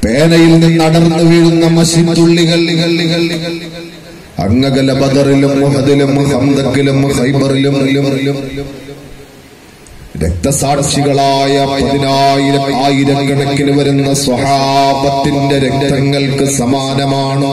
പേനയിൽ നിന്ന് അടർന്നു വീഴുന്ന മഷിത്തുള്ളികൾ അങ്ങകല ബദറിലും മുഹദിലും ഹംദക്കിലും ഹൈബറിലും രക്തസാക്ഷികളായ പതിനായിരം ആയിരക്കണക്കിന് വരുന്ന സ്വഹാബത്തിന്റെ രക്തങ്ങൾക്ക് സമാനമാണ്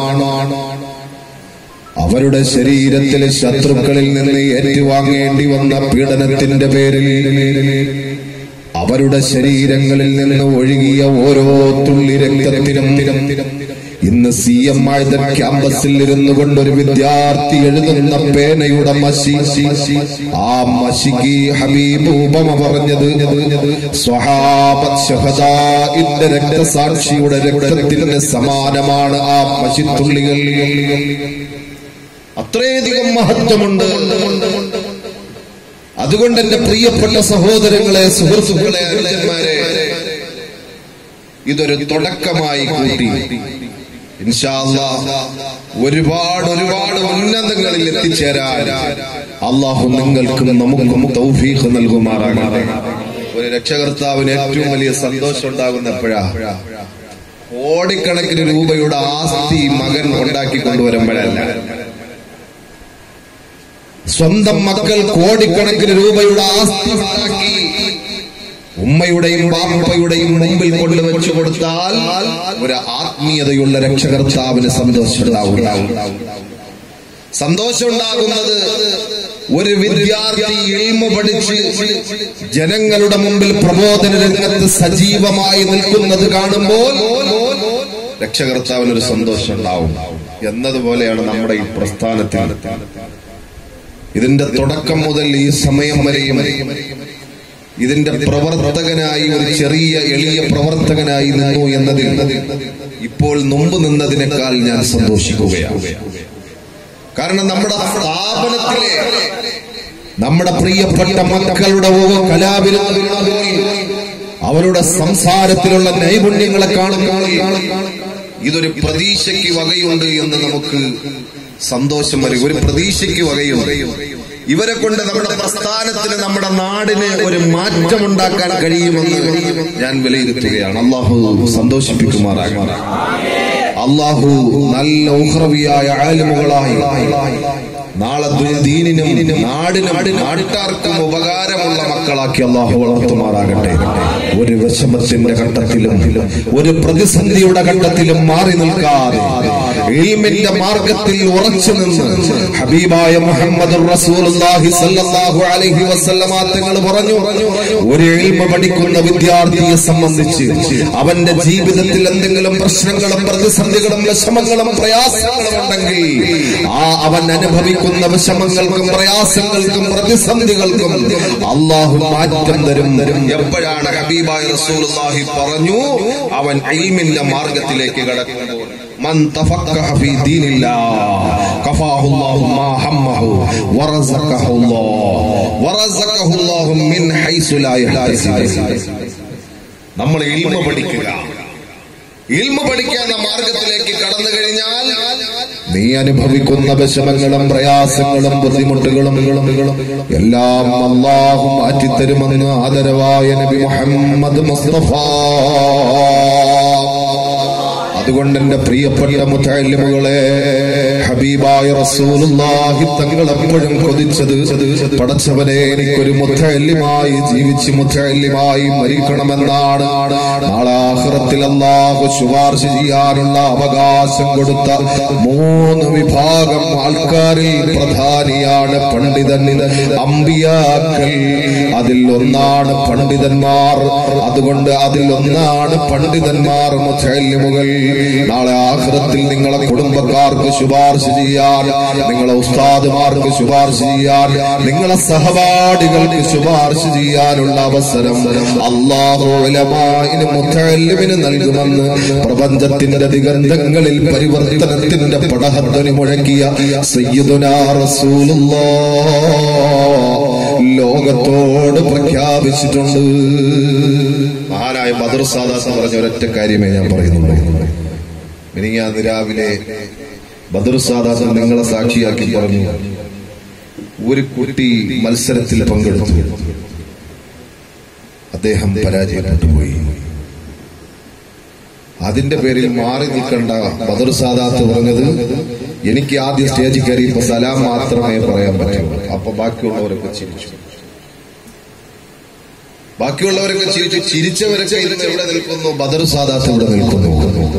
അവരുടെ ശരീരത്തിലെ ശത്രുക്കളിൽ നിന്ന് ഏറ്റുവാങ്ങേണ്ടി വന്ന പീഡനത്തിന്റെ പേരിൽ അവരുടെ ശരീരങ്ങളിൽ നിന്ന് ഒഴുകിയ ഓരോ തുള്ളി രക്തത്തിനും ഇന്ന് സി എം ആയുധ ക്യാമ്പസിൽ ഇരുന്നു കൊണ്ട് ഒരു വിദ്യാർത്ഥി എഴുതുന്ന പേനയുടെ മഷി ആ മഷിക്ക് ഹബീബ് ഉപമ പറഞ്ഞത് സ്വഹാബത്ത് ഷഹദാഇന്റെ രക്തസാക്ഷിയുടെ രക്തത്തിന് സമാനമാണ് ആ മഷിത്തുള്ളികൾ അത്രയധികം മഹത്വമുണ്ട് അതുകൊണ്ട് എന്റെ പ്രിയപ്പെട്ട സഹോദരങ്ങളെ സുഹൃത്തുക്കളെ അനുജന്മാരെ ഇതൊരു തുടക്കമായി കൂട്ടി ഇൻഷാ അല്ലാഹ് ഒരുപാട് ഒരുപാട് ഉന്നതങ്ങളിൽ എത്തിച്ചേരാൻ അള്ളാഹു നിങ്ങൾക്കും നമുക്കും തൗഫീഖ് നൽകുമാറാകട്ടെ ഒരു രക്ഷകർത്താവിന് ഏറ്റവും വലിയ സന്തോഷം ഉണ്ടാകുന്ന എപ്പോഴാ കോടിക്കണക്കിന് രൂപയുടെ ആസ്തി മകൻ ഉണ്ടാക്കി കൊണ്ടുവരുമ്പോഴല്ല സ്വന്തം മക്കൾ കോടിക്കണക്കിന് രൂപയുടെ ആസ്തി ഉണ്ടാക്കി ഉമ്മയുടെയും ബാപ്പയുടെയും മുമ്പിൽ കൊണ്ടുവച്ചു കൊടുത്താൽ ഒരു ആത്മീയതയുള്ള രക്ഷകർത്താവിന് സന്തോഷം ഉണ്ടാവും സന്തോഷം ഉണ്ടാകുന്നത് ഒരു വിദ്യാർത്ഥി ഇൽമ പഠിച്ച് ജനങ്ങളുടെ മുമ്പിൽ പ്രബോധന രംഗത്ത് സജീവമായി നിൽക്കുന്നത് കാണുമ്പോൾ രക്ഷകർത്താവിനൊരു സന്തോഷം ഉണ്ടാവും എന്നതുപോലെയാണ് നമ്മുടെ ഈ പ്രസ്ഥാനത്തിൽ ഇതിന്റെ തുടക്കം മുതൽ ഈ സമയം വരെയും ഇതിന്റെ പ്രവർത്തകനായി ഒരു ചെറിയ എളിയ പ്രവർത്തകനായി നിന്നു എന്നതിൽ ഇപ്പോൾ മുമ്പ് നിന്നതിനേക്കാൾ ഞാൻ സന്തോഷിക്കുകയാണ് കാരണം നമ്മുടെ സ്ഥാപനത്തിലെ നമ്മുടെ പ്രിയപ്പെട്ട മക്കളുടെ ഓരോ കലാവിരുന്നുകളിൽ അവരുടെ സംസാരത്തിലുള്ള നൈപുണ്യങ്ങളെ കാണുമ്പോൾ ഇതൊരു പ്രതീക്ഷയ്ക്ക് വകയുണ്ട് എന്ന് നമുക്ക് സന്തോഷം വരും ഒരു പ്രതീക്ഷയ്ക്ക് വകയുണ്ട് ഇവരെ കൊണ്ട് നമ്മുടെ പ്രസ്ഥാനത്തിന് നമ്മുടെ നാടിന് ഒരു മാറ്റമുണ്ടാക്കാൻ കഴിയുമെന്ന് ഞാൻ വിലയിരുത്തുകയാണ് അള്ളാഹു സന്തോഷിപ്പിക്കുമാറാകാം അള്ളാഹു നല്ല ഉഹ്രവിയായ ആലിമുകളായി നാളെ ദു- ദീനിനും നാടിനും നാട്ടാർക്കും ഉപകാരമുള്ള മക്കളാക്കി അള്ളാഹു വളർത്തുമാറാകട്ടെ ഒരു വിഷമത്തിന്റെ ഘട്ടത്തിലും ഒരു പ്രതിസന്ധിയുടെ ഘട്ടത്തിലും മാറി നിൽക്കാതെ ഇൽമിന്റെ മാർഗത്തിൽ ഉറച്ചു നിന്ന് ഹബീബായ മുഹമ്മദ് റസൂലുള്ളാഹി സ്വല്ലല്ലാഹു അലൈഹി വസല്ലമ തങ്ങൾ പറഞ്ഞു ഒരു ഇൽമ പഠിക്കുന്ന വിദ്യാർത്ഥിയെ സംബന്ധിച്ച് അവന്റെ ജീവിതത്തിൽ എന്തെങ്കിലും പ്രശ്നങ്ങളും പ്രതിസന്ധികളും വിഷമങ്ങളും പ്രയാസങ്ങളും ഉണ്ടെങ്കിൽ ആ അവൻ അനുഭവിക്കുന്ന വിഷമങ്ങൾക്കും പ്രയാസങ്ങൾക്കും പ്രതിസന്ധികൾക്കും അള്ളാഹു മാറ്റം തരും എപ്പോഴാണ് ഹബീബായ റസൂലുള്ളാഹി പറഞ്ഞു അവൻ ഇൽമിന്റെ മാർഗത്തിലേക്ക് കടക്കുമ്പോൾ من تفقه في دين الله كفاه الله ما همه ورزقه الله ورزقه الله من حيث لا يحتسب നമ്മൾ ഇൽമ പഠിക്കുക ഇൽമ പഠിക്കാത്ത മാർഗത്തിലേക്ക് കടന്നു കഴിഞ്ഞാൽ നീ അനുഭവിക്കുന്ന വിഷമങ്ങളും പ്രയാസങ്ങളും ബുദ്ധിമുട്ടുകളും എല്ലാം അള്ളാഹു മാറ്റിത്തരുമെന്ന് ആദരവായ നബി മുഹമ്മദ് മുസ്തഫ അതുകൊണ്ട് എന്റെ പ്രിയപ്പെട്ട മുത്തലിമുകളെ ഹബീബായ റസൂലുള്ളാഹി തങ്ങൾ എപ്പോഴും കൊതിച്ചത് പടച്ചവനെ എനിക്കൊരു മുത്തല്ലിമായി ജീവിച്ച് മുത്തല്ലിമായി മരിക്കണമെന്നാണ് നാളെ ആഖിറത്തിൽ അല്ലാഹു ശുപാർശ ചെയ്യാനുള്ള അവകാശം കൊടുത്ത മൂന്ന് വിഭാഗം ആൾക്കാരിൽ പ്രധാനിയാണ് പണ്ഡിതൻ അമ്പിയാക്കൾ അതിൽ ഒന്നാണ് പണ്ഡിതന്മാർ അതുകൊണ്ട് അതിൽ ഒന്നാണ് പണ്ഡിതന്മാർ മുത്തല്ലിമുകൾ നാളെ ആഖിറത്തിൽ നിങ്ങളെ കുടുംബക്കാർക്ക് ശുപാർശ ചെയ്യാൻ നിങ്ങളെ ഉസ്താദുമാർക്ക് ശുപാർശ ചെയ്യാൻ നിങ്ങളെ സഹപാഠികൾക്ക് ശുപാർശ ചെയ്യാനുള്ള അവസരം അള്ളാഹു ഉലമാഇന് മുത്തല്ലിമിന് നൽകുമെന്ന് പ്രപഞ്ചത്തിന്റെ ദിഗന്ധങ്ങളിൽ പരിവർത്തനത്തിന്റെ പടഹധ്വനി മുഴക്കിയ സയ്യിദുനാ റസൂലുള്ളാഹ് ലോകത്തോട് പ്രഖ്യാപിച്ചിട്ടുണ്ട് മഹാനായ ബദർ സാദാസ് പറഞ്ഞ ഒരൊറ്റ കാര്യമേ ഞാൻ പറയുന്നുള്ളൂ മിനിങ്ങാന്ന് രാവിലെ ബദർ സാദാസ് നിങ്ങളെ സാക്ഷിയാക്കി പറഞ്ഞു ഒരു കുട്ടി മത്സരത്തിൽ പങ്കെടുത്തു അദ്ദേഹം പരാജയപ്പെട്ടു പോയി അതിന്റെ പേരിൽ മാറി നിൽക്കേണ്ട ബദർ സാദാത്ത് പറഞ്ഞത് എനിക്ക് ആദ്യം സ്റ്റേജിൽ കയറിയപ്പോ സലാം മാത്രമേ പറയാൻ പറ്റുള്ളൂ അപ്പൊ ബാക്കിയുള്ളവരൊക്കെ ചിരിച്ചു ബാക്കിയുള്ളവരൊക്കെ ചിരിച്ചു ചിരിച്ചവരൊക്കെ ഇന്ന് എവിടെ നിൽക്കുന്നു ബദർ സാദാത്ത് ഇവിടെ നിൽക്കുന്നു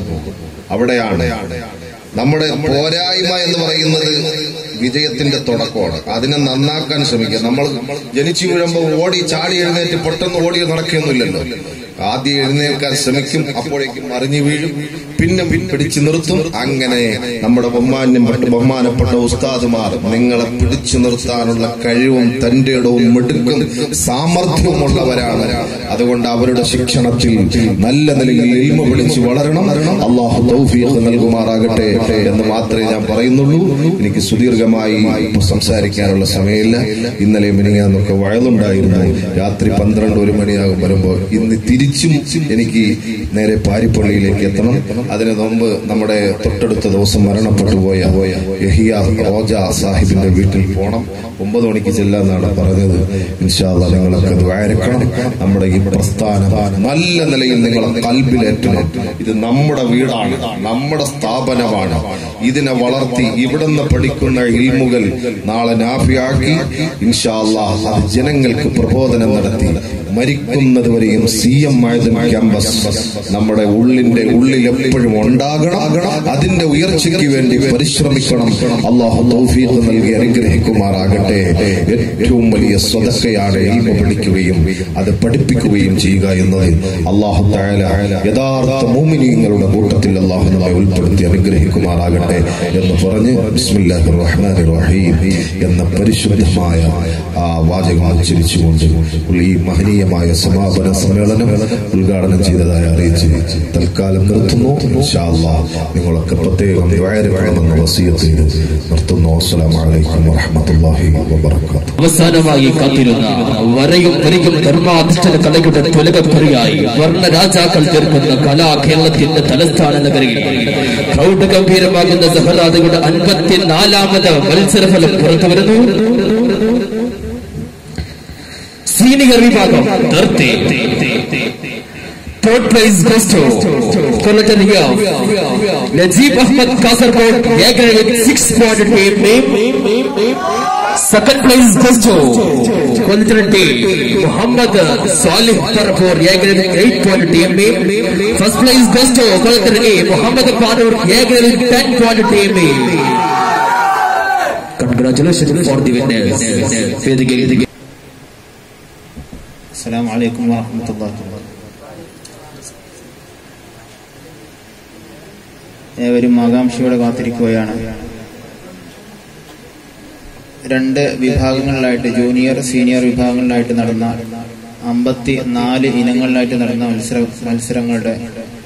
അവിടെയാണ് നമ്മുടെ പോരായ്മ എന്ന് പറയുന്നത് വിജയത്തിന്റെ തുടക്കമാണ് അതിനെ നന്നാക്കാൻ ശ്രമിക്കുക നമ്മൾ ജനിച്ചു വീഴുമ്പോൾ ഓടി ചാടി എഴുന്നേറ്റ് പെട്ടെന്ന് ഓടി നടക്കുകയൊന്നുമില്ലല്ലോ ആദ്യം എഴുന്നേൽക്കാൻ ശ്രമിക്കും അപ്പോഴേക്കും മറിഞ്ഞു വീഴും പിന്നെ പിടിച്ചു നിർത്തും അങ്ങനെ നമ്മുടെ ബഹുമാന്യം പെട്ട് ബഹുമാനപ്പെട്ട ഉസ്താദുമാർ നിങ്ങളെ പിടിച്ചു നിർത്താനുള്ള കഴിവും തന്റെ ഇടവും മിടുക്കും സാമർഥ്യവും ഉള്ളവരാണ് അതുകൊണ്ട് അവരുടെ ശിക്ഷണത്തിൽ നല്ല നിലയിൽ ഇൽമ പിടിച്ച് വളരണം അള്ളാഹു തൗഫീഖ് നൽകുമാറാകട്ടെ എന്ന് മാത്രമേ ഞാൻ പറയുന്നുള്ളൂ എനിക്ക് സുദീർഘമായി ഇപ്പൊ സംസാരിക്കാനുള്ള സമയമില്ല ഇന്നലെ മിനിങ്ങാന്നൊക്കെ വയലുണ്ടായിരുന്നു രാത്രി പന്ത്രണ്ട് ഒരു മണിയാകും വരുമ്പോൾ ഇന്ന് തിരിച്ചും എനിക്ക് നേരെ പാരിപ്പള്ളിയിലേക്ക് എത്തണം അതിന് മുമ്പ് നമ്മുടെ തൊട്ടടുത്ത ദിവസം മരണപ്പെട്ടു പോയ യഹിയ റോജ സാഹിബിന്റെ വീട്ടിൽ പോണം ഒമ്പത് മണിക്ക് ചെല്ലാന്നാണ് പറഞ്ഞത് ഇൻഷാല്ല നിങ്ങളൊക്കെ ദ്വാരക്കണം നമ്മുടെ ഈ പ്രസ്ഥാനം നല്ല നിലയിൽ നിങ്ങളെ കൽബിലേറ്റണം ഇത് നമ്മുടെ വീടാണ് നമ്മുടെ സ്ഥാപനമാണ് ഇതിനെ വളർത്തി ഇവിടുന്ന് പഠിക്കുന്ന ഇൽമുകൾ നാളെ നാഫിയാക്കി ഇൻഷാല്ല അത് ജനങ്ങൾക്ക് പ്രബോധനം നടത്തി മരിക്കുന്നതുവരെയും സി എം ആയതും ക്യാമ്പസ് നമ്മുടെ ഉള്ളിന്റെ ഉള്ളിൽ എപ്പോഴും ഉണ്ടാകണം അതിന്റെ ഉയർച്ചയ്ക്ക് വേണ്ടി പരിശ്രമിക്കണം അള്ളാഹു തൗഫീഖ് നൽകി അനുഗ്രഹിക്കുമാറാകട്ടെ ഏറ്റവും വലിയ സ്വതക്കയാണ് ഇൽമ പഠിക്കുകയും അത് പഠിപ്പിക്കുകയും ചെയ്യുക എന്നത് അള്ളാഹു താല യഥാർത്ഥ മോമിനിയങ്ങളുടെ കൂട്ടത്തിൽ അള്ളാഹു നമ്മെ ഉൾപ്പെടുത്തി അനുഗ്രഹിക്കുമാറാകട്ടെ എന്ന് പറഞ്ഞ് ബിസ്മില്ലാഹിർ റഹ്മാനിർ റഹീം എന്ന പരിശുദ്ധമായ ആ വാചകം ഉച്ചരിച്ചുകൊണ്ട് ഈ മഹനീയമായ സമാപന സമ്മേളനം ഉദ്ഘാടനം ചെയ്തതായി അറിയിച്ച് തൽക്കാലം നിർത്തുന്നു ഇൻഷാ അല്ലാഹ് നിങ്ങളൊക്കെ പ്രത്യേകം ദ്വാരക്കണമെന്ന് വസീയത്ത് ചെയ്ത് നിർത്തുന്നു അസ്സലാമു അലൈക്കും വറഹ്മത്തുള്ളാഹി വബറകാതുഹു അവസാനമായി കാത്തിരുന്ന വരയും വരിയും ധർമാധിഷ്ഠന കലയുടെ തുലകപ്പുറിയായി വർണ്ണ രാജാക്കൾ തീർക്കുന്ന കലാ കേരളത്തിന്റെ തലസ്ഥാന നഗരിയിൽ പ്രൗഢ ഗംഭീരമാകുന്ന സഹറാദയുടെ അൻപത്തിനാലാമത് മത്സരഫലം പുറത്തു വരുന്നു സീനിയർ വിഭാഗം നിർത്തി Third place goes to Colleton here. Najib Ahmad Kasargod, Yagar with 6.8 Second place goes to Colleton D. Muhammad Salih Tarapur, Yagar with 8.8 First place goes to Colleton A. Muhammad Panur, Yagar with 10.8 Congratulations for the winners. വേദികയിൽ السلام عليكم ورحمة الله وبركاته ഏവരും ആകാംക്ഷയോടെ കാത്തിരിക്കുകയാണ് രണ്ട് വിഭാഗങ്ങളിലായിട്ട് junior senior വിഭാഗങ്ങളിലായിട്ട് നടന്ന അമ്പത്തി നാല് ഇനങ്ങളിലായിട്ട് നടന്ന മത്സര മത്സരങ്ങളുടെ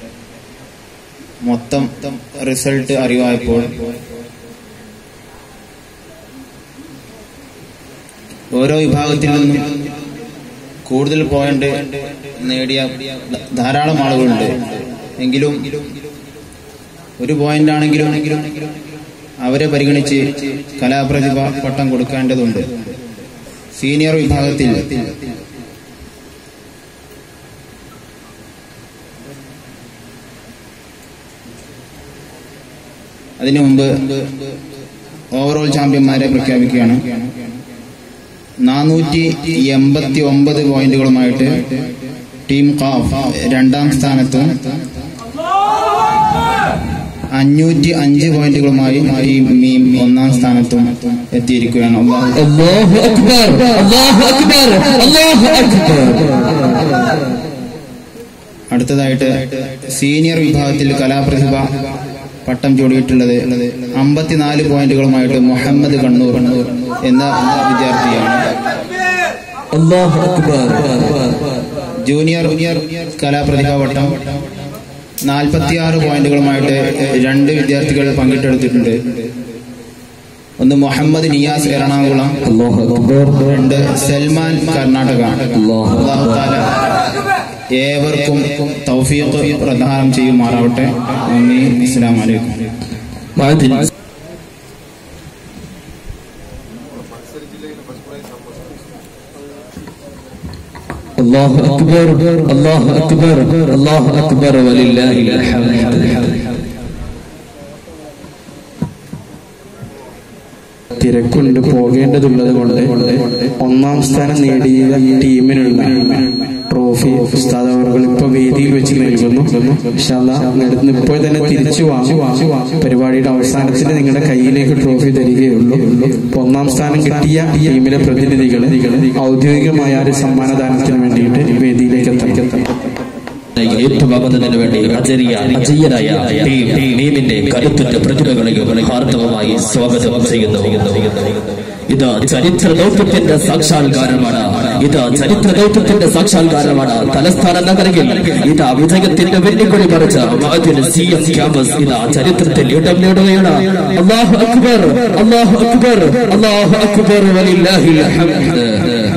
മൊത്തം റിസൾട്ട് അറിവായപ്പോൾ ഓരോ വിഭാഗത്തിൽ നിന്നും കൂടുതൽ പോയിന്റ് നേടിയ ധാരാളം ആളുകളുണ്ട് എങ്കിലും ഒരു പോയിന്റ് ആണെങ്കിലും അവരെ പരിഗണിച്ച് കലാപ്രതിഭ പട്ടം കൊടുക്കേണ്ടതുണ്ട് സീനിയർ വിഭാഗത്തിൽ അതിനു മുമ്പ് ഓവറോൾ ചാമ്പ്യന്മാരെ പ്രഖ്യാപിക്കുകയാണ് നാനൂറ്റി എൺപത്തി ഒമ്പത് പോയിന്റുകളുമായിട്ട് ടീം കാഫ് രണ്ടാം സ്ഥാനത്തും അഞ്ഞൂറ്റി അഞ്ച് പോയിന്റുകളുമായി ടീം മീം ഒന്നാം സ്ഥാനത്തും എത്തിയിരിക്കുകയാണ് അള്ളാഹു അല്ലാഹു അക്ബർ അല്ലാഹു അക്ബർ അല്ലാഹു അക്ബർ അടുത്തതായിട്ട് സീനിയർ വിഭാഗത്തിൽ കലാപ്രതിഭ പട്ടം ചൂടിയിട്ടുള്ളത് അമ്പത്തിനാല് പോയിന്റുകളുമായിട്ട് മുഹമ്മദ് കണ്ണൂർ എന്ന വിദ്യാർത്ഥിയാണ് അല്ലാഹു അക്ബർ ജൂനിയർ കലാപ്രതിഭ വട്ടം നാൽപ്പത്തിയാറ് പോയിന്റുകളുമായിട്ട് രണ്ട് വിദ്യാർത്ഥികൾ പങ്കിട്ടെടുത്തിട്ടുണ്ട് ഒന്ന് മുഹമ്മദ് നിയാസ് എറണാകുളം അല്ലാഹു അക്ബർ രണ്ട് സൽമാൻ കർണാടക അല്ലാഹു അല്ലാഹു തആല ഏവർക്കും തൗഫീഖ് പ്രദാനം ചെയ്യുമാറാവട്ടെ നന്ദി അസ്സലാമു അലൈക്കും മഅദിൻ അല്ലാഹു അക്ബർ അല്ലാഹു അക്ബർ അല്ലാഹു അക്ബർ വലില്ലാഹിൽ ഹംദ് തിരക്കുണ്ട് പോകേണ്ടതുള്ളത് കൊണ്ട് ഒന്നാം സ്ഥാനം നേടിയ ടീമിനുള്ള ട്രോഫി ഉസ്താദ് അവർ ഇപ്പൊ വേദിയിൽ വെച്ച് നൽകുന്നു നടന്ന് ഇപ്പോൾ തന്നെ തിരിച്ചു വാങ്ങും പരിപാടിയുടെ അവസാനത്തിൽ നിങ്ങളുടെ കയ്യിലേക്ക് ട്രോഫി തരികയുള്ളൂ ഇപ്പൊ ഒന്നാം സ്ഥാനം കിട്ടിയ ടീമിലെ പ്രതിനിധികൾ ഔദ്യോഗികമായ ഒരു സമ്മാനദാനത്തിന് വേണ്ടിയിട്ട് വേദിയിലേക്ക് എത്തണം ഏറ്റുവാങ്ങുന്നതിന് വേണ്ടി അജരിയ അജയ്യരായ ടീം ടീമിന്റെ കരുത്തുറ്റ പ്രതിഭകളെയും ഹാർദവമായി സ്വാഗതം ചെയ്യുന്നു ഇത് ചരിത്ര ദൗത്യത്തിന്റെ സാക്ഷാത്കാരമാണ് ഇത് ചരിത്ര ദൗത്യത്തിന്റെ സാക്ഷാത്കാരമാണ് തലസ്ഥാന നഗരയിൽ ഇത് വിജയത്തിന്റെ വെല്ലുവിളി പറിച്ച മഹദിന് സി എം ക്യാമ്പസ് ഇത് ചരിത്രത്തിൽ ഇടം നേടുകയാണ് അള്ളാഹു അക്ബർ അള്ളാഹു അക്ബർ അള്ളാഹു അക്ബർ വലില്ലാഹിൽ ഹംദ്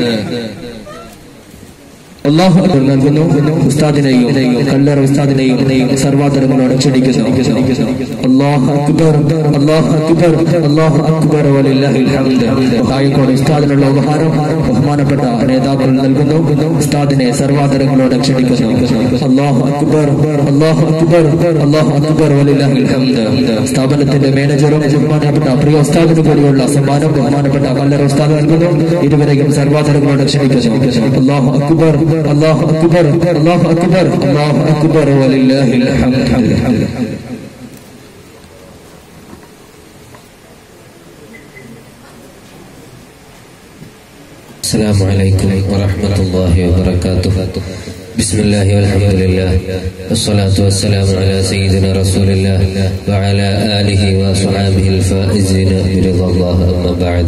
അള്ളാഹു അക്ബർ നൽകുന്നു ഉസ്താദിനെയും കല്ലറ ഉസ്താദിനെയും സർവാദരങ്ങളോട് ക്ഷണിക്കുന്നു അള്ളാഹു അക്ബർ അള്ളാഹു അക്ബർ അള്ളാഹു അക്ബർ വലില്ലാഹിൽ ഹംദ് കായംകോട് ഉസ്താദിനുള്ള ഉപഹാരം ബഹുമാനപ്പെട്ട നേതാക്കൾ നൽകുന്നു ഉസ്താദിനെ സർവാദരങ്ങളോട് ക്ഷണിക്കുന്നു അള്ളാഹു അക്ബർ അള്ളാഹു അക്ബർ അള്ളാഹു അക്ബർ വലില്ലാഹിൽ ഹംദ് സ്ഥാപനത്തിന്റെ മാനേജറും ബഹുമാനപ്പെട്ട പ്രിയ ഉസ്താദിന് കൂടിയുള്ള സമ്മാനം ബഹുമാനപ്പെട്ട കല്ലറ ഉസ്താദ് നൽകുന്നു ഇരുവരെയും സർവാദരങ്ങളോട് ക്ഷണിക്കുന്നു അള്ളാഹു അക്ബർ അള്ളാഹു അക്ബർ അള്ളാഹു അക്ബർ അള്ളാഹു അക്ബർ വലില്ലാഹിൽ ഹംദ് السلام عليكم ورحمة الله وبركاته بسم الله والحمد لله والصلاة والسلام على سيدنا رسول الله وعلى آله وصحابه الفائزين برضا الله أما بعد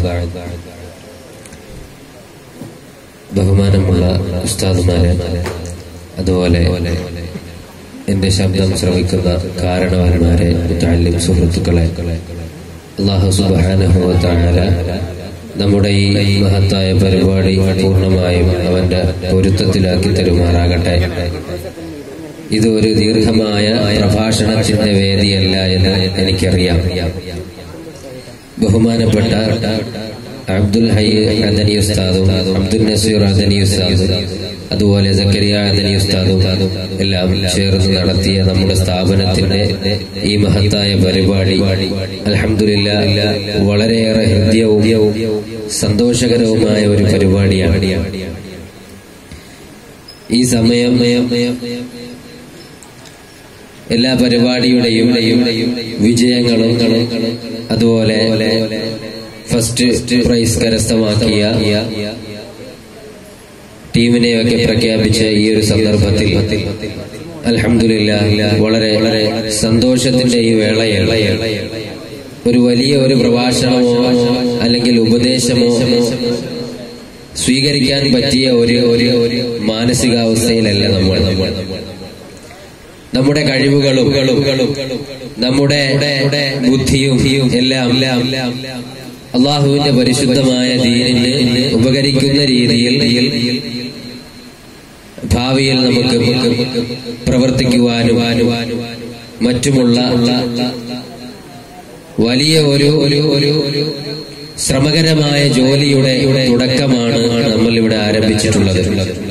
ബഹുമാനമുള്ള ഉസ്താദുമാരെ അതുപോലെ എന്റെ ശബ്ദം ശ്രവിക്കുന്ന കാരണവന്മാരെ മുത്താലിം സുഹൃത്തുക്കളെ അള്ളാഹു സുബാനഹുല നമ്മുടെ ഈ മഹത്തായ പരിപാടി പൂർണ്ണമായും അവന്റെ പൊരുത്തത്തിലാക്കി തരുമാറാകട്ടെ ഇത് ഒരു ദീർഘമായ പ്രഭാഷണത്തിന്റെ വേദിയല്ല എന്ന് എനിക്കറിയാം ബഹുമാനപ്പെട്ട അബ്ദുൽ ഹൈ അദനി ഉസ്താദും അബ്ദുൽ നസീർ അദനി ഉസ്താദും അതുപോലെ സക്കരിയ അദനി ഉസ്താദും എല്ലാം ചേർന്ന് നടത്തിയ നമ്മുടെ സ്ഥാപനത്തിന്റെ ഈ മഹത്തായ പരിപാടി അലഹമില്ല വളരെയേറെ ഹൃദ്യവും സന്തോഷകരവുമായ ഒരു പരിപാടിയാണ് ഈ സമയം എല്ലാ പരിപാടിയുടെയും വിജയങ്ങളും അതുപോലെ ഫസ്റ്റ് പ്രൈസ് കരസ്ഥമാക്കിയ ടീമിനെയൊക്കെ പ്രഖ്യാപിച്ച ഈ ഒരു സന്ദർഭത്തിൽ അലഹമില്ല വളരെ വളരെ സന്തോഷത്തിന്റെ ഈ വേളയാണ് ഒരു വലിയ ഒരു പ്രഭാഷണമോ അല്ലെങ്കിൽ ഉപദേശമോ സ്വീകരിക്കാൻ പറ്റിയ ഒരു ഒരു മാനസികാവസ്ഥയിലല്ല നമ്മൾ നമ്മുടെ കഴിവുകളും നമ്മുടെ ബുദ്ധിയും എല്ലാം അള്ളാഹുവിന്റെ പരിശുദ്ധമായ ദീനിന് ഉപകരിക്കുന്ന രീതിയിൽ ഭാവിയിൽ നമുക്ക് പ്രവർത്തിക്കുവാനും മറ്റുമുള്ള വലിയ ഒരു ഒരു ഒരു ശ്രമകരമായ ജോലിയുടെ തുടക്കമാണ് നമ്മൾ ഇവിടെ ആരംഭിച്ചിട്ടുള്ളത്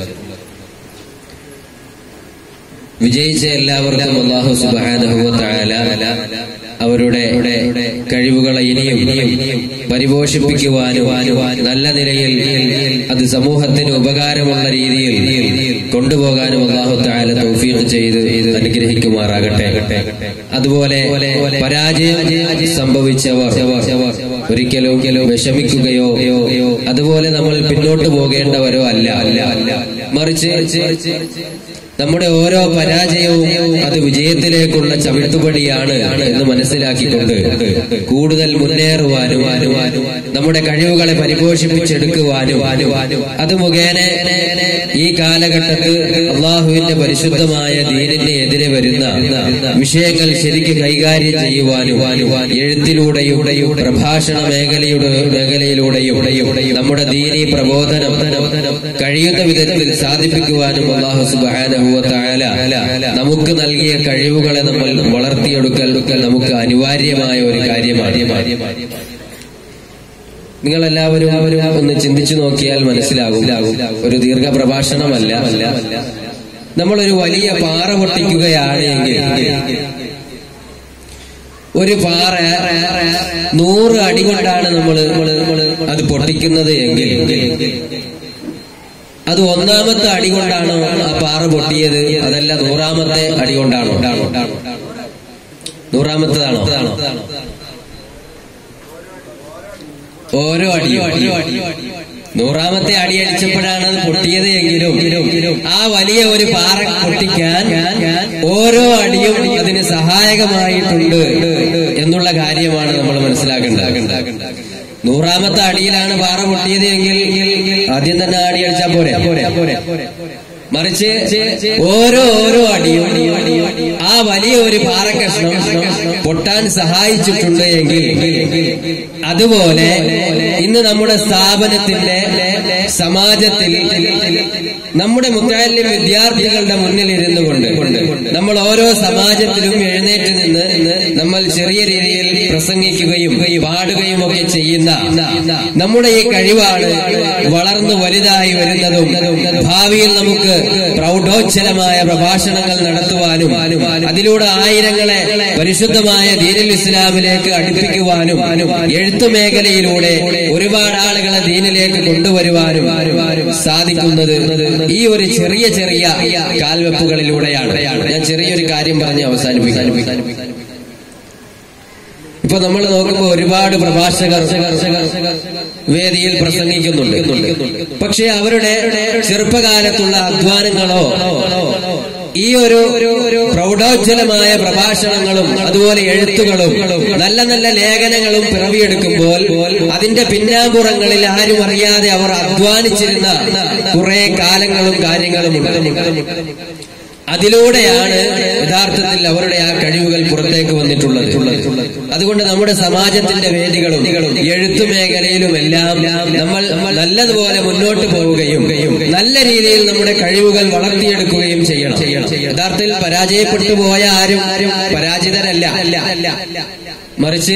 വിജയിച്ച എല്ലാവർക്കും അള്ളാഹു സുബാനഹുല അവരുടെ കഴിവുകളെ ഇനിയും പരിപോഷിപ്പിക്കുവാനും നല്ല നിലയിൽ അത് സമൂഹത്തിന് ഉപകാരമുള്ള രീതിയിൽ കൊണ്ടുപോകാനും അള്ളാഹു താല തൗഫീഖ് ചെയ്ത് അനുഗ്രഹിക്കുമാറാകട്ടെ അതുപോലെ പരാജയം സംഭവിച്ചവർ ഒരിക്കലും വിഷമിക്കുകയോ അതുപോലെ നമ്മൾ പിന്നോട്ട് പോകേണ്ടവരോ അല്ല മറിച്ച് നമ്മുടെ ഓരോ പരാജയവും അത് വിജയത്തിലേക്കുള്ള ചവിട്ടുപടിയാണ് എന്ന് മനസ്സിലാക്കിക്കൊണ്ട് കൂടുതൽ മുന്നേറുവാനും നമ്മുടെ കഴിവുകളെ പരിപോഷിപ്പിച്ചെടുക്കുവാനും അത് മുഖേന ഈ കാലഘട്ടത്ത് അള്ളാഹുവിന്റെ പരിശുദ്ധമായ ദീനിന്റെ എതിരെ വരുന്ന വിഷയങ്ങൾ ശരിക്ക് കൈകാര്യം ചെയ്യുവാനും എഴുത്തിലൂടെയും പ്രഭാഷണ മേഖലയുടെ മേഖലയിലൂടെയും നമ്മുടെ ദീനി പ്രബോധനം കഴിയുന്ന വിധത്തിൽ സാധിപ്പിക്കുവാനും അള്ളാഹു സുബാന നമുക്ക് നൽകിയ കഴിവുകളെ നമ്മൾ വളർത്തിയെടുക്കൽ നമുക്ക് അനിവാര്യമായ ഒരു കാര്യമാണ് നിങ്ങൾ എല്ലാവരും ഒന്ന് ചിന്തിച്ചു നോക്കിയാൽ മനസ്സിലാകും ഒരു ദീർഘ പ്രഭാഷണമല്ല നമ്മളൊരു വലിയ പാറ പൊട്ടിക്കുകയാണ് എങ്കിൽ ഒരു പാറ നൂറ് അടി കൊണ്ടാണ് നമ്മൾ അത് പൊട്ടിക്കുന്നത് എങ്കിൽ അത് ഒന്നാമത്തെ അടി കൊണ്ടാണോ ആ പാറ പൊട്ടിയത് അതല്ല നൂറാമത്തെ അടി കൊണ്ടാണോ നൂറാമത്തേതാണോ ഓരോ അടിയും നൂറാമത്തെ അടി അടിച്ചപ്പോഴാണ് അത് പൊട്ടിയത് എങ്കിലും ആ വലിയ ഒരു പാറ പൊട്ടിക്കാൻ ഓരോ അടിയും അതിന് സഹായകമായിട്ടുണ്ട് എന്നുള്ള കാര്യമാണ് നമ്മൾ മനസ്സിലാക്കേണ്ടത് നൂറാമത്തെ അടിയിലാണ് പാറ പൊട്ടിയത് എങ്കിൽ ആദ്യം തന്നെ അടി അടിച്ചാൽ പോരെ പോരെ മറിച്ച് ഓരോ ഓരോ അടിയും ആ വലിയ ഒരു പാറക്കഷ്ണം പൊട്ടാൻ സഹായിച്ചിട്ടുണ്ട് എങ്കിൽ അതുപോലെ ഇന്ന് നമ്മുടെ സ്ഥാപനത്തിന്റെ സമാജത്തിൽ നമ്മുടെ മുത്താലിം വിദ്യാർത്ഥികളുടെ മുന്നിൽ ഇരുന്നു കൊണ്ട് നമ്മൾ ഓരോ സമാജത്തിലും എഴുന്നേറ്റ് നിന്ന് നമ്മൾ ചെറിയ രീതിയിൽ പ്രസംഗിക്കുകയും പാടുകയും ഒക്കെ ചെയ്യുന്ന നമ്മുടെ ഈ കഴിവാണ് വളർന്നു വലുതായി വരുന്നതും ഭാവിയിൽ നമുക്ക് പ്രൗഢോജ്ജലമായ പ്രഭാഷണങ്ങൾ നടത്തുവാനും അതിലൂടെ ആയിരങ്ങളെ പരിശുദ്ധമായ ദീനുൽ ഇസ്ലാമിലേക്ക് അടുപ്പിക്കുവാനും എഴുത്തു മേഖലയിലൂടെ ഒരുപാട് ആളുകളെ ദീനിലേക്ക് കൊണ്ടുവരുവാനും സാധിക്കുന്നത് ഈ ഒരു ചെറിയ ചെറിയ കാൽവെപ്പുകളിലൂടെയാണ് ഞാൻ ചെറിയൊരു കാര്യം പറഞ്ഞ് അവസാനിപ്പിക്കാൻ ഇപ്പൊ നമ്മൾ നോക്കുമ്പോൾ ഒരുപാട് പ്രഭാഷകർ വേദിയിൽ പ്രസംഗിക്കുന്നുണ്ട് പക്ഷെ അവരുടെ ചെറുപ്പകാലത്തുള്ള അധ്വാനങ്ങളോ ഈ ഒരു പ്രൗഢോജ്ജലമായ പ്രഭാഷണങ്ങളും അതുപോലെ എഴുത്തുകളും നല്ല നല്ല ലേഖനങ്ങളും പിറവിയെടുക്കുമ്പോൾ അതിന്റെ പിന്നാമ്പുറങ്ങളിൽ ആരും അറിയാതെ അവർ അധ്വാനിച്ചിരുന്ന കുറെ കാലങ്ങളും കാര്യങ്ങളും ഉണ്ട് അതിലൂടെയാണ് യഥാർത്ഥത്തിൽ അവരുടെ ആ കഴിവുകൾ പുറത്തേക്ക് വന്നിട്ടുള്ളത് അതുകൊണ്ട് നമ്മുടെ സമാജത്തിന്റെ വേദികളും എഴുത്തു മേഖലയിലും എല്ലാം നമ്മൾ നല്ലതുപോലെ മുന്നോട്ട് പോവുകയും നല്ല രീതിയിൽ നമ്മുടെ കഴിവുകൾ വളർത്തിയെടുക്കുകയും ചെയ്യണം യഥാർത്ഥത്തിൽ പരാജയപ്പെട്ടു പോയ ആരും പരാജിതരല്ല മറിച്ച്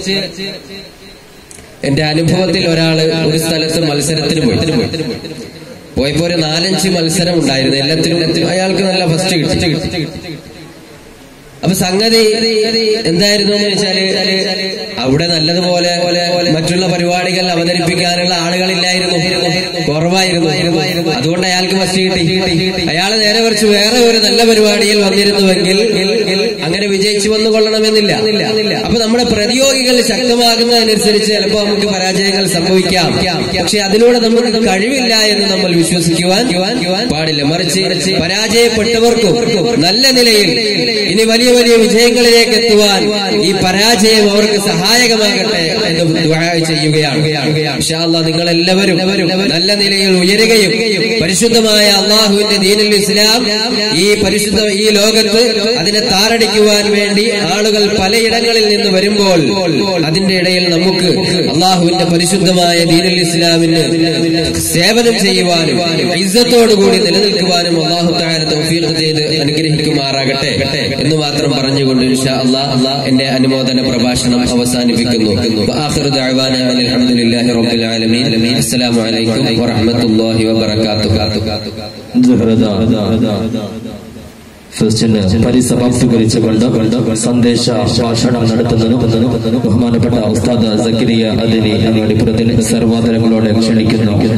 എന്റെ അനുഭവത്തിൽ ഒരാള് ഒരു സ്ഥലത്ത് മത്സരത്തിന് പോയി പോയപ്പോ ഒരു നാലഞ്ച് മത്സരം ഉണ്ടായിരുന്നു എല്ലാത്തിലും അയാൾക്ക് നല്ല ഫസ്റ്റ് കിട്ടി അപ്പൊ സംഗതി എന്തായിരുന്നു എന്ന് വെച്ചാല് അവിടെ നല്ലതുപോലെ മറ്റുള്ള പരിപാടികൾ അവതരിപ്പിക്കാനുള്ള ആളുകളില്ലായിരുന്നു കുറവായിരുന്നു അതുകൊണ്ട് അയാൾക്ക് ഫസ്റ്റ് കിട്ടി അയാൾ നേരെ കുറച്ച് വേറെ ഒരു നല്ല പരിപാടിയിൽ വന്നിരുന്നുവെങ്കിൽ അങ്ങനെ വിജയിച്ചു വന്നു കൊള്ളണമെന്നില്ല അപ്പൊ നമ്മുടെ പ്രതിയോഗികൾ ശക്തമാകുന്നതനുസരിച്ച് ചിലപ്പോൾ നമുക്ക് പരാജയങ്ങൾ സംഭവിക്കാം പക്ഷെ അതിലൂടെ നമുക്ക് കഴിവില്ല എന്ന് നമ്മൾ വിശ്വസിക്കുവാൻ പാടില്ല മറിച്ച് പരാജയപ്പെട്ടവർക്കും നല്ല നിലയിൽ ഇനി വലിയ വലിയ വിജയങ്ങളിലേക്ക് എത്തുവാൻ ഈ പരാജയം അവർക്ക് സഹായകമാകട്ടെ എന്ന് ദുആ ചെയ്യുകയാണ് ഇൻഷാ അല്ലാഹ് നിങ്ങൾ എല്ലാവരും നല്ല നിലയിൽ ഉയരുകയും പരിശുദ്ധമായ അള്ളാഹുവിന്റെ ദീനുൽ ഇസ്ലാം ഈ പരിശുദ്ധ ഈ ലോകത്ത് അതിനെ താറടിക്കുവാൻ വേണ്ടി ആളുകൾ പലയിടങ്ങളിൽ നിന്ന് വരുമ്പോൾ അതിന്റെ ഇടയിൽ നമുക്ക് അള്ളാഹുവിന്റെ പരിശുദ്ധമായ ദീനുൽ ഇസ്ലാമിന് സേവനം ചെയ്യുവാനും ഇസ്സത്തോടുകൂടി നിലനിൽക്കുവാനും അള്ളാഹു താര തൗഫീഖ് ചെയ്ത് അനുഗ്രഹിക്കുമാറാകട്ടെ എന്ന് മാത്രം പറഞ്ഞുകൊണ്ട് ഇൻഷാ അല്ലാഹ് അല്ലാഹ് എന്റെ അനുമോദന പ്രഭാഷണം അവസാനിപ്പിക്കുന്നു ആഖിറു ദഅവാന അൽഹംദുലില്ലാഹി റബ്ബിൽ ആലമീൻ അസ്സലാമു അലൈക്കും വറഹ്മത്തുള്ളാഹി വബറകാതുഹു ഫസ്റ്റിന് പരിസമാപ്തീകരിച്ചുകൊണ്ട് സന്ദേശ ഭാഷണം നടത്തുന്നതിനും ബഹുമാനപ്പെട്ട ഉസ്താദ് സക്കരിയ അതിനെ അങ്ങാടിപ്പുറത്തിൽ സർവാദരങ്ങളോടെ ക്ഷണിക്കുന്നു